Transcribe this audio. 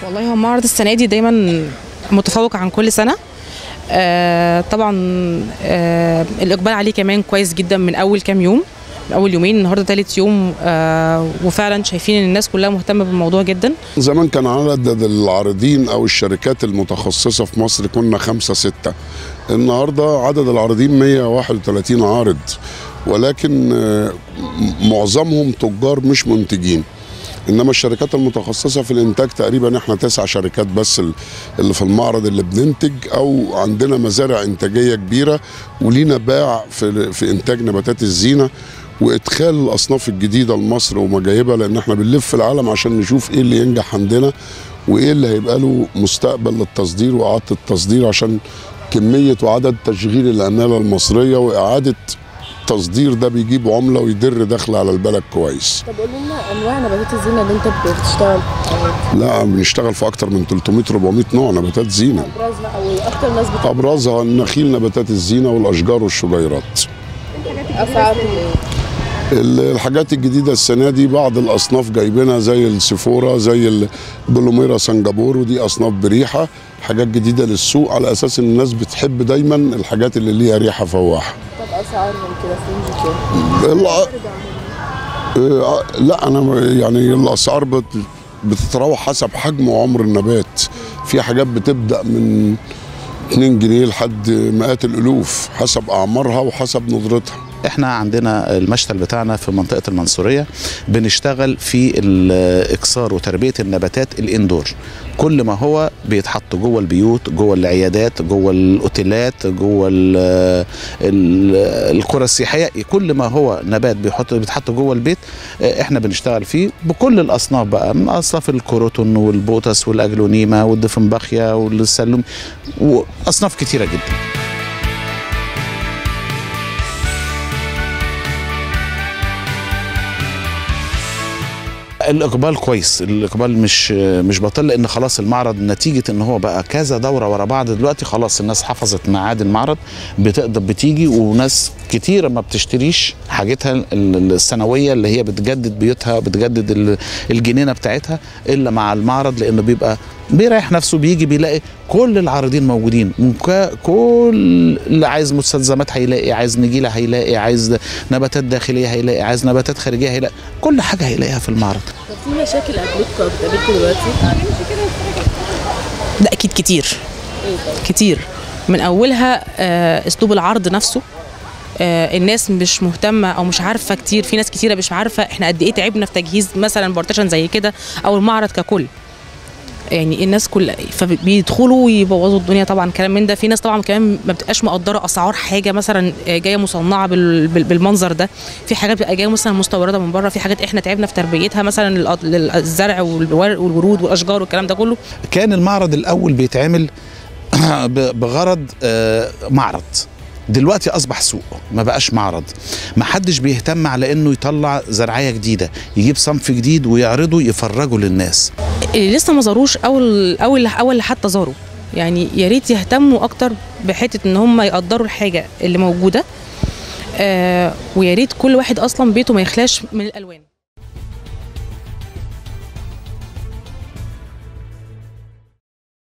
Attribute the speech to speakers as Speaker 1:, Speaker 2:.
Speaker 1: والله هو معرض السنه دي دايما متفوق عن كل سنه آه طبعا آه الاقبال عليه كمان كويس جدا من اول كام يوم من اول يومين النهارده ثالث يوم آه وفعلا شايفين ان الناس كلها مهتمه بالموضوع جدا
Speaker 2: زمان كان عدد العارضين او الشركات المتخصصه في مصر كنا خمسة ستة النهارده عدد العارضين 131 عارض ولكن آه، م- معظمهم تجار مش منتجين انما الشركات المتخصصه في الانتاج تقريبا احنا تسع شركات بس ال- اللي في المعرض اللي بننتج او عندنا مزارع انتاجيه كبيره ولينا باع في في انتاج نباتات الزينه وادخال الاصناف الجديده لمصر ومجايبها لان احنا بنلف العالم عشان نشوف ايه اللي ينجح عندنا وايه اللي هيبقى له مستقبل للتصدير واعاده التصدير عشان كميه وعدد تشغيل العماله المصريه واعاده تصدير ده بيجيب عمله ويدر دخل على البلد كويس
Speaker 3: طب قول لنا انواع نباتات الزينه اللي انت بتشتغل
Speaker 2: لا بنشتغل في اكتر من 300 400 نوع نباتات زينه
Speaker 3: ابرزها او اكتر ناس بتحب
Speaker 2: ابرزها النخيل نباتات الزينه والاشجار والشجيرات
Speaker 3: اسعارهم ايه؟
Speaker 2: ال- الحاجات الجديده السنه دي بعض الاصناف جايبينها زي السيفورا زي البلوميرا سنجابور ودي اصناف بريحه حاجات جديده للسوق على اساس ان الناس بتحب دايما الحاجات اللي ليها ريحه فواحه
Speaker 3: طب اسعارهم كده في رينج كام؟
Speaker 2: الع- آه، لا انا م- يعني الاسعار بت- بتتراوح حسب حجم وعمر النبات في حاجات بتبدا من 2 جنيه لحد مئات الالوف حسب اعمارها وحسب ندرتها
Speaker 4: احنا عندنا المشتل بتاعنا في منطقه المنصوريه بنشتغل في الاكسار وتربيه النباتات الاندور كل ما هو بيتحط جوه البيوت جوه العيادات جوه الاوتيلات جوه ال- ال- القرى السياحيه كل ما هو نبات بيحط بيتحط جوه البيت اه، احنا بنشتغل فيه بكل الاصناف بقى من اصناف الكروتون والبوتس والاجلونيما والدفنباخيا والسلوم واصناف كتيره جدا الاقبال كويس الاقبال مش مش بطال لان خلاص المعرض نتيجه ان هو بقى كذا دوره ورا بعض دلوقتي خلاص الناس حفظت ميعاد المعرض بتقدر بتيجي وناس كتيره ما بتشتريش حاجتها ال- السنويه اللي هي بتجدد بيوتها بتجدد ال- الجنينه بتاعتها الا مع المعرض لانه بيبقى بيريح نفسه بيجي بيلاقي كل العارضين موجودين مك- كل اللي عايز مستلزمات هيلاقي عايز نجيله هيلاقي عايز نباتات داخليه هيلاقي عايز نباتات خارجيه هيلاقي كل حاجه هيلاقيها في المعرض
Speaker 3: طب في مشاكل قابلتكم او بتقابلكم دلوقتي؟
Speaker 1: ده اكيد كتير
Speaker 3: ايه طيب؟
Speaker 1: كتير من اولها آه اسلوب العرض نفسه آه الناس مش مهتمه او مش عارفه كتير في ناس كتيره مش عارفه احنا قد ايه تعبنا في تجهيز مثلا بارتيشن زي كده او المعرض ككل يعني الناس كل فبيدخلوا ويبوظوا الدنيا طبعا كلام من ده في ناس طبعا كمان ما بتبقاش مقدره اسعار حاجه مثلا آه، جايه مصنعه بال- بال- بالمنظر ده في حاجات بتبقى جايه مثلا مستورده من بره في حاجات احنا تعبنا في تربيتها مثلا الأ- الزرع والور- والورود والاشجار والكلام ده كله
Speaker 4: كان المعرض الاول بيتعمل ب- بغرض آه، معرض دلوقتي اصبح سوق ما بقاش معرض ما حدش بيهتم على انه يطلع زرعيه جديده يجيب صنف جديد ويعرضه يفرجه للناس
Speaker 1: اللي لسه ما زاروش او ال- او اللي او اللي حتى زاروا يعني يا ريت يهتموا اكتر بحته ان هم يقدروا الحاجه اللي موجوده آه ويا ريت كل واحد اصلا بيته ما يخلاش من الالوان